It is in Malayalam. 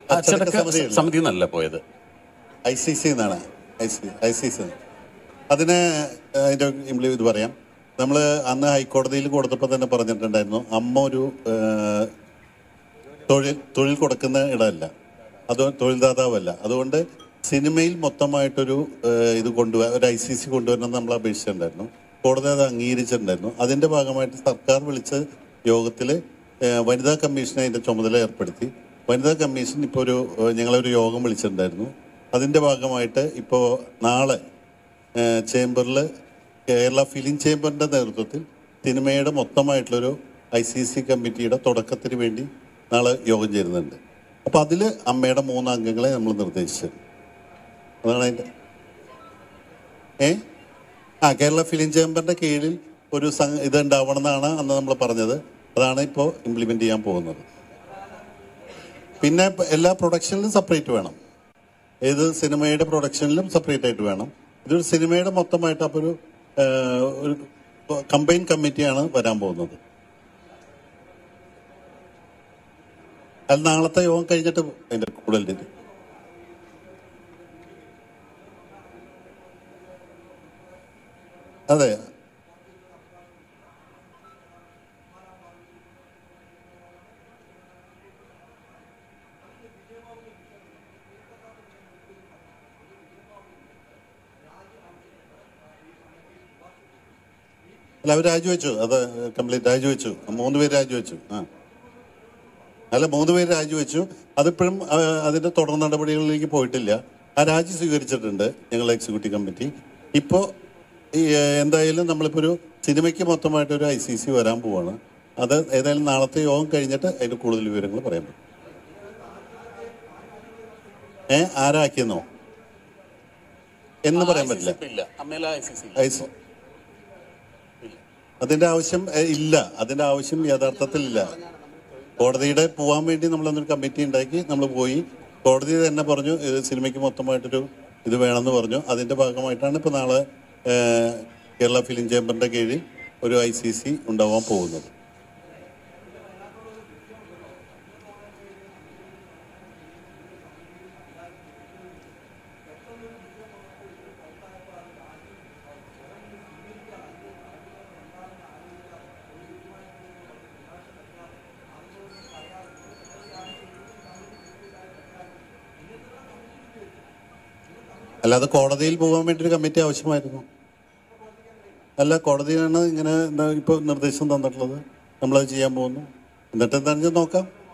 അച്ചടക്ക സമിതിയല്ല. സമിതി എന്നല്ല പോയത് ഐ സി സി എന്നാണ് I C I C C അതിന് അതിൻ്റെ ഇംപ്ലി ഇത് പറയാം നമ്മൾ അന്ന് ഹൈക്കോടതിയിൽ കൊടുത്തപ്പോൾ തന്നെ പറഞ്ഞിട്ടുണ്ടായിരുന്നു അമ്മ ഒരു ഏഹ്, തൊഴിൽ തൊഴിൽ കൊടുക്കുന്ന ഇടമല്ല അത് തൊഴിൽദാതാവല്ല അതുകൊണ്ട് സിനിമയിൽ മൊത്തമായിട്ടൊരു ഏഹ്, ഇത് കൊണ്ടുവരാൻ ഒരു ഐ സി സി കൊണ്ടുവരണം നമ്മൾ അപേക്ഷിച്ചിട്ടുണ്ടായിരുന്നു കോടതി അത് അംഗീകരിച്ചിട്ടുണ്ടായിരുന്നു അതിന്റെ ഭാഗമായിട്ട് സർക്കാർ വിളിച്ച യോഗത്തിൽ വനിതാ കമ്മീഷൻ അതിന്റെ ചുമതല ഏർപ്പെടുത്തി വനിതാ കമ്മീഷൻ ഇപ്പോൾ ഒരു ഏഹ്, ഞങ്ങളൊരു യോഗം വിളിച്ചിട്ടുണ്ടായിരുന്നു അതിന്റെ ഭാഗമായിട്ട് ഇപ്പോൾ നാളെ ചേംബറിൽ കേരള ഫിലിം ചേംബറിന്റെ നേതൃത്വത്തിൽ സിനിമയുടെ മൊത്തമായിട്ടുള്ളൊരു ഐ സി സി കമ്മിറ്റിയുടെ തുടക്കത്തിന് വേണ്ടി നാളെ യോഗം ചേരുന്നുണ്ട് അപ്പോൾ അതിൽ അമ്മയുടെ മൂന്ന് അംഗങ്ങളെ നമ്മൾ നിർദ്ദേശിച്ചത് അതാണ് അതിൻ്റെ ഏ ആ കേരള ഫിലിം ചേംബറിന്റെ കീഴിൽ ഒരു സംഘ ഇതുണ്ടാവണം എന്നാണ് അന്ന് നമ്മൾ പറഞ്ഞത് അതാണ് ഇപ്പോൾ ഇംപ്ലിമെന്റ് ചെയ്യാൻ പോകുന്നത് പിന്നെ ഇപ്പൊ എല്ലാ പ്രൊഡക്ഷനിലും സെപ്പറേറ്റ് വേണം ഏത് സിനിമയുടെ പ്രൊഡക്ഷനിലും സെപ്പറേറ്റ് ആയിട്ട് വേണം ഇതൊരു സിനിമയുടെ മൊത്തമായിട്ട് അപ്പോൾ ഒരു ഏഹ്, ഒരു കമ്പൈൻ കമ്മിറ്റിയാണ് വരാൻ പോകുന്നത് അത് നാളത്തെ യോഗം കഴിഞ്ഞിട്ട് അതിന്റെ കൂടുതൽ ഡീറ്റെയിൽ അതെ അല്ല അവർ രാജിവെച്ചു അത് കംപ്ലീറ്റ് രാജിവെച്ചു മൂന്ന് പേര് രാജിവെച്ചു ആ അല്ല മൂന്ന് പേര് രാജിവെച്ചു അതിപ്പോഴും ആ, അതിന്റെ തുടർ നടപടികളിലേക്ക് പോയിട്ടില്ല ആ രാജി സ്വീകരിച്ചിട്ടുണ്ട് ഞങ്ങൾ എക്സിക്യൂട്ടീവ് കമ്മിറ്റി ഇപ്പോൾ ഈ ഏ, എന്തായാലും നമ്മളിപ്പോൾ ഒരു സിനിമയ്ക്ക് മൊത്തമായിട്ട് ഒരു ഐ സി സി വരാൻ പോവാണ് അത് ഏതായാലും നാളത്തെ യോഗം കഴിഞ്ഞിട്ട് അതിന്റെ കൂടുതൽ വിവരങ്ങൾ പറയാൻ പറ്റും ഏ ആരാക്കിയെന്നോ എന്ന് പറയാൻ പറ്റില്ല ഇല്ല അമ്മയില I C C I C അതിന്റെ ആവശ്യം ഏ, ഇല്ല അതിന്റെ ആവശ്യം യഥാർത്ഥത്തിൽ ഇല്ല കോടതിയുടെ പോകാൻ വേണ്ടി നമ്മൾ അന്നൊരു കമ്മിറ്റി ഉണ്ടാക്കി നമ്മൾ പോയി കോടതി തന്നെ പറഞ്ഞു ഇത് സിനിമയ്ക്ക് മൊത്തമായിട്ടൊരു ഇത് വേണമെന്ന് പറഞ്ഞു അതിന്റെ ഭാഗമായിട്ടാണ് ഇപ്പൊ നാളെ ഏ, കേരള ഫിലിം ചേംബറിന്റെ കീഴിൽ ഒരു ഐ സി സി ഉണ്ടാവാൻ പോകുന്നത് അല്ലാതെ കോടതിയിൽ പോകാൻ വേണ്ടി ഒരു കമ്മിറ്റി ആവശ്യമായിരുന്നു അല്ല കോടതിയാണ് ഇങ്ങനെ എന്താ ഇപ്പൊ നിർദ്ദേശം തന്നിട്ടുള്ളത് നമ്മളത് ചെയ്യാൻ പോകുന്നു എന്നിട്ട് എന്താണെന്ന് വെച്ചാൽ നോക്കാം